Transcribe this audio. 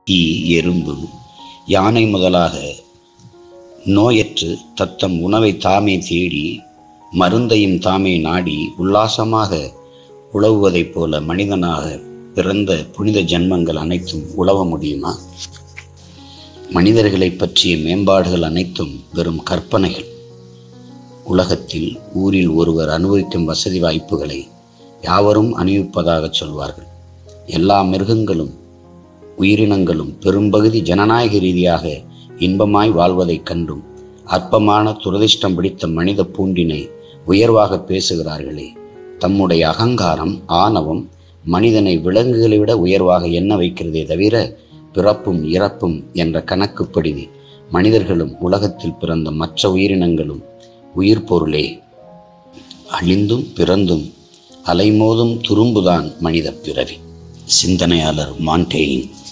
ஈ எறும்பு யானை முதலாக நோயற்று தத்தம் உணவை தாமே தேடி மருந்தையும் தாமே நாடி உல்லாசமாக உழவுவதைப் போல மனிதனாக பிறந்த புனித ஜென்மங்கள் அனைத்தும் உழவ முடியுமா மனிதர்களை பற்றிய மேம்பாடுகள் அனைத்தும் வெறும் கற்பனைகள் உலகத்தில் ஊரில் ஒருவர் அனுபவிக்கும் வசதி வாய்ப்புகளை யாவரும் அணிவிப்பதாக சொல்வார்கள் எல்லா மிருகங்களும் உயிரினங்களும் பெரும்பகுதி ஜனநாயக ரீதியாக இன்பமாய் வாழ்வதைக் கண்டும் அற்பமான துரதிர்ஷ்டம் பிடித்த மனித பூண்டினை உயர்வாக பேசுகிறார்களே தம்முடைய அகங்காரம் ஆணவம் மனிதனை விலங்குகளை விட உயர்வாக எண்ண வைக்கிறதே தவிர பிறப்பும் இறப்பும் என்ற கணக்குப்படி மனிதர்களும் உலகத்தில் பிறந்த மற்ற உயிரினங்களும் உயிர் பொருளே அழிந்தும் பிறந்தும் அலைமோதும் துரும்புதான் மனித பிறவி சிந்தனையாளர் மாண்டேயின்